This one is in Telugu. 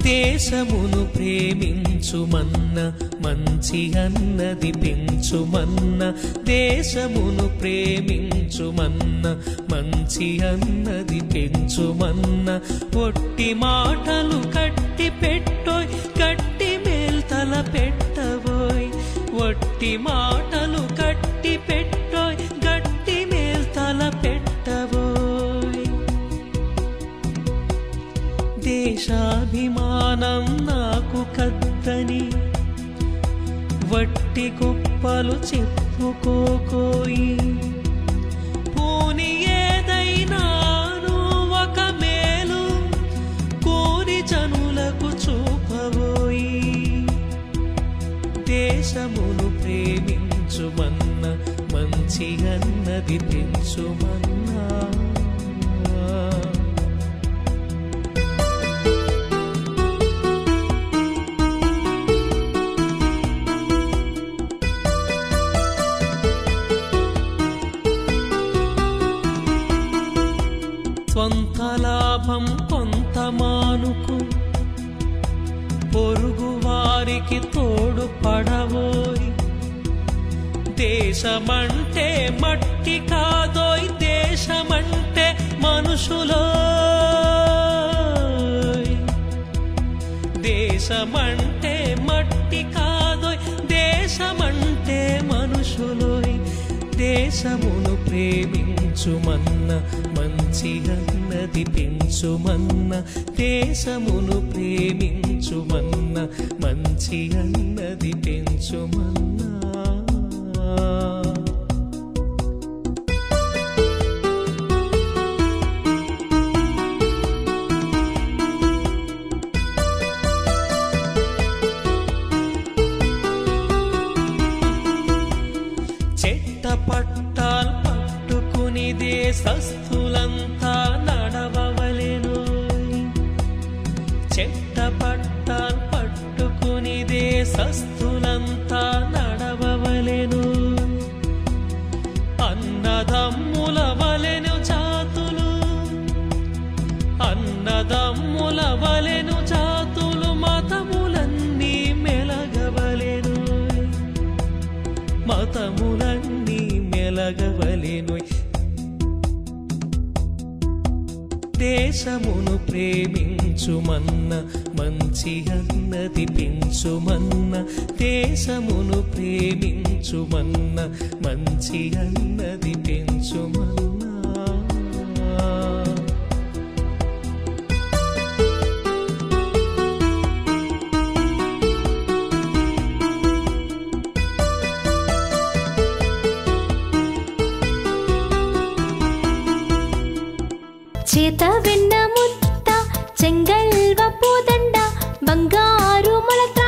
దేశమును ప్రేమించుమన్న మంచి అన్నది పెంచుమన్న దేశమును ప్రేమించుమన్న మంచి అన్నది పెంచుమన్న ఒట్టి మాటలు కట్టి పెట్టోయ్ గట్టి మేల్తల పెట్టబోయ్ ఒట్టి మాటలు కట్టి పెట్టోయ్ గట్టి మేల్తల పెట్టబోయ్ దేశాభిమానం నాకు కద్దని వట్టి కుప్పలు చెప్పుకోకోయి పోని ఏదైనాను ఒక మేలు కోరి జనులకు చూపబోయి దేశమును ప్రేమించుమన్న మంచి అన్నది పెంచుమన్నా స్వంత లాభం కొంత మానుకు పొరుగు వారికి తోడు పడవోయ్ దేశమంటే మట్టి కాదోయ్ దేశమంటే మనుషులోయ్ దేశమంటే మట్టి కాదోయ్ దేశమంటే మనుషులోయ్ దేశమును ప్రేమించుమన్న మంచి అన్నది పెంచుమన్న దేశమును ప్రేమించుమన్న మంచి అన్నది పెంచుమన్నా చెట్ట పట్టాల్ పట్టుకుని దేశస్థులంతా నడవవలెను చెట్ట పట్టాల్ పట్టుకుని దేశస్థులంతా నడవవలెను అన్నదమ్ముల వలెను జాతులు అన్నదమ్ముల వలెను జాతులు మతములన్నీ మెలగవలెను మతములన్నీ మెలగవలెను దేశమును ప్రేమించుమన్న మంచి అన్నది పెంచుమన్న దేశమును ప్రేమించుమన్న మంచి అన్నది పెంచుమన్నా చేత వెన్న ముద్ద చెంగల్వ పూదండ బంగారు మొలత